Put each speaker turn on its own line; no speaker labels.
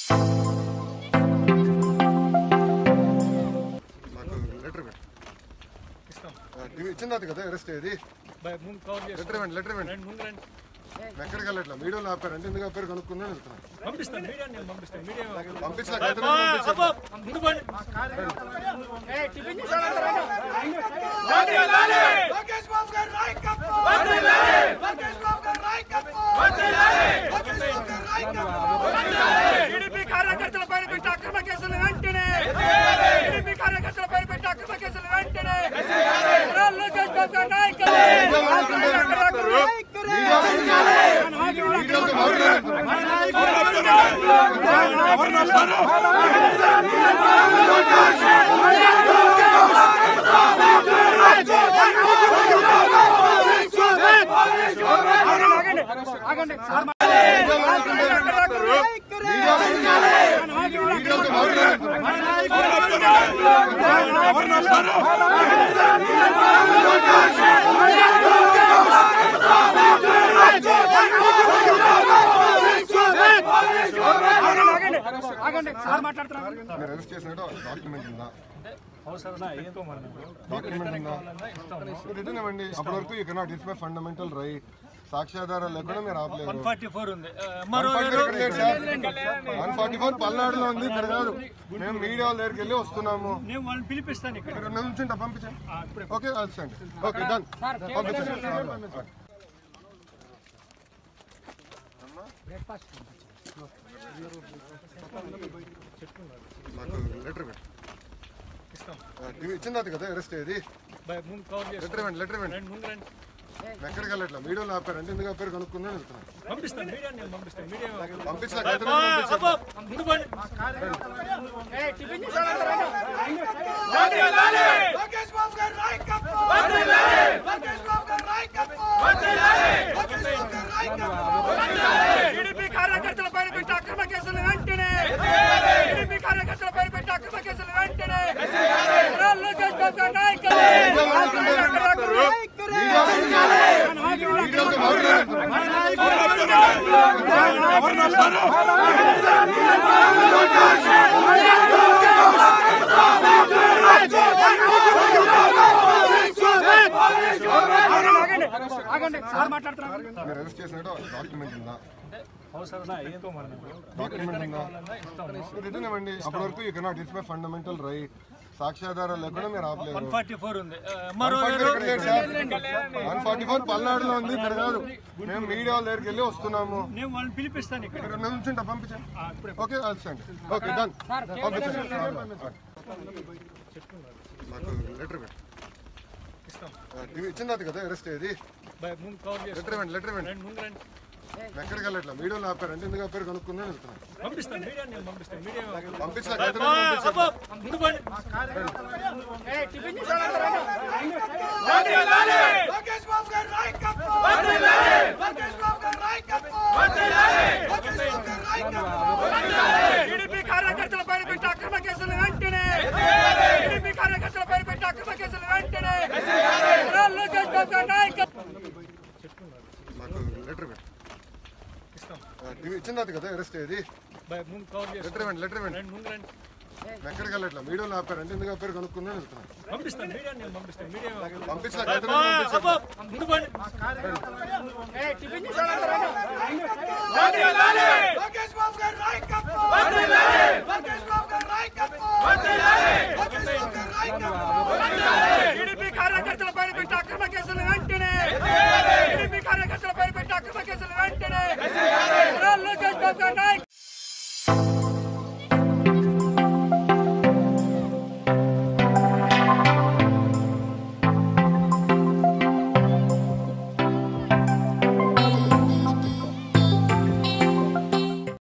మాకు లెటర్ పెట్టు ఇవి ఇచ్చిన తర్వాత కదా అరెస్ట్ అయ్యేది
ముందు కవర్ చేసి
లెటర్ ఇవ్వండి లెటర్ ఇవ్వండి
రండి ముందు రండి
ఎక్కడికి వెళ్ళట్లా మీడియాలో ఆపారంటే ఎందుకు ఆపారు కనుక్కుందని వెళ్తున్నాను
పంపిస్తాను మీడియా నేను పంపిస్తాను మీడియా
పంపించలేక
ఆ,
అయితే నేను పంపించాను.
అబ్బో, ముందు పోండి.
లోకేష్ బాబు గారి నాయకత్వం లోకేష్ బాబు గారి నాయకత్వం లోకేష్ బాబు గారి నాయకత్వం
టీడీపీ కార్యకర్తల పైన పెట్టే అక్రమ కేసులు వెంటనే టీడీపీ కార్యకర్తల పైన పెట్టే అక్రమ కేసులు వెంటనే లోకేష్ బాబు గారి
మీడియాతో మాట్లాడారు. మీడియాతో మాట్లాడారు. మీరు అరెస్ట్ చేసినట్టు డాక్యుమెంట్ ఉందా డాక్యుమెంట్ ఉందా రిటర్న్ ఇవ్వండి అప్పటి వరకు you cannot it's my fundamental right సాక్ష్యాధారాలు లేకుండా మీరు ఆపలేదు
ఫార్టీ ఫోర్ ఉంది మరో రెండు
వన్ ఫార్టీ ఫోర్ పల్నాడులో ఉంది ఇక్కడ కాదు మేము మీడియా వాళ్ళ దగ్గరికి వెళ్ళి వస్తున్నాము
నేను వాళ్ళని పిలిపిస్తాను ఇక్కడ
మీరు నుంచుంటా పంపించండి ఓకే అల్సండి ఓకే డన్ పంపించండి మాకు లెటర్ పెట్టు ఇవి ఇచ్చిన తర్వాత కదా అరెస్ట్ అయ్యేది
ముందు కవర్ చేసి
లెటర్ ఇవ్వండి లెటర్ ఇవ్వండి
రండి ముందు రండి
ఎక్కడికి వెళ్ళట్లా మీడియాలో ఆపారంటే ఎందుకు ఆపారు కనుక్కుందని వెళ్తున్నాను
పంపిస్తాను మీడియా నేను పంపిస్తాను మీడియా
పంపించలేక అయితే
ఆ,
నేను పంపించాను.
అబ్బో, ముందు పోండి.
లోకేష్ బాబు గారి నాయకత్వం లోకేష్ బాబు గారి నాయకత్వం లోకేష్ బాబు గారి నాయకత్వం
టీడీపీ కార్యకర్తల పైన పెట్టే అక్రమ కేసులు వెంటనే టీడీపీ కార్యకర్తల పైన పెట్టే అక్రమ కేసులు వెంటనే లోకేష్ బాబు గారి
మీడియాతో మాట్లాడారు. మీరు అరెస్ట్ చేసినట్టు డాక్యుమెంట్ ఉందా డాక్యుమెంట్ ఉందా రిటర్న్ ఇవ్వండి అప్పటి వరకు you cannot it's my fundamental right సాక్ష్యాధారాలు లేకుండా మీరు ఆపలేదు
ఫార్టీ ఫోర్ ఉంది మరో
వన్ ఫార్టీ ఫోర్ పల్నాడులో ఉంది ఇక్కడ కాదు మేము మీడియా వాళ్ళ దగ్గరికి వెళ్ళి వస్తున్నాము
నేను వాళ్ళని పిలిపిస్తాను ఇక్కడ
మీరు నుంచుంటా పంపించండి ఓకే అల్సండి ఓకే డన్ పంపించండి మాకు లెటర్ పెట్టు ఇవి ఇచ్చిన తర్వాత కదా అరెస్ట్ అయ్యేది
ముందు కవర్ చేసి
లెటర్ ఇవ్వండి లెటర్ ఇవ్వండి
రండి ముందు రండి
ఎక్కడికి వెళ్ళట్లా మీడియాలో ఆపారంటే ఎందుకు ఆపారు కనుక్కుందని వెళ్తున్నాను
పంపిస్తాను మీడియా నేను పంపిస్తాను మీడియా
పంపించలేక అయితే
ఆ,
నేను పంపించాను.
అబ్బో, ముందు పోండి.
లోకేష్ బాబు గారి నాయకత్వం లోకేష్ బాబు గారి నాయకత్వం లోకేష్ బాబు గారి నాయకత్వం
టీడీపీ కార్యకర్తల పైన పెట్టే అక్రమ కేసులు వెంటనే టీడీపీ కార్యకర్తల పైన పెట్టే అక్రమ కేసులు వెంటనే లోకేష్ బాబు గారి నాయకత్వం
మాకు లెటర్ పెట్టు ఇవి ఇచ్చిన తర్వాత కదా అరెస్ట్ అయ్యేది
ముందు కవర్ చేసి
లెటర్ ఇవ్వండి లెటర్ ఇవ్వండి
రండి ముందు రండి
ఎక్కడికి వెళ్ళట్లా మీడియాలో ఆపారంటే ఎందుకు ఆపారు కనుక్కుందని వెళ్తున్నాను
పంపిస్తాను మీడియా నేను పంపిస్తాను మీడియా
పంపించలేక అయితే
ఆ,
నేను పంపించాను.
అబ్బో, ముందు పోండి.
లోకేష్ బాబు గారి నాయకత్వం లోకేష్ బాబు గారి నాయకత్వం లోకేష్ బాబు గారి నాయకత్వం
టీడీపీ కార్యకర్తల పైన పెట్టే అక్రమ కేసులు వెంటనే టీడీపీ కార్యకర్తల పైన పెట్టే అక్రమ కేసులు వెంటనే లోకేష్ బాబు గారి నాయకత్వం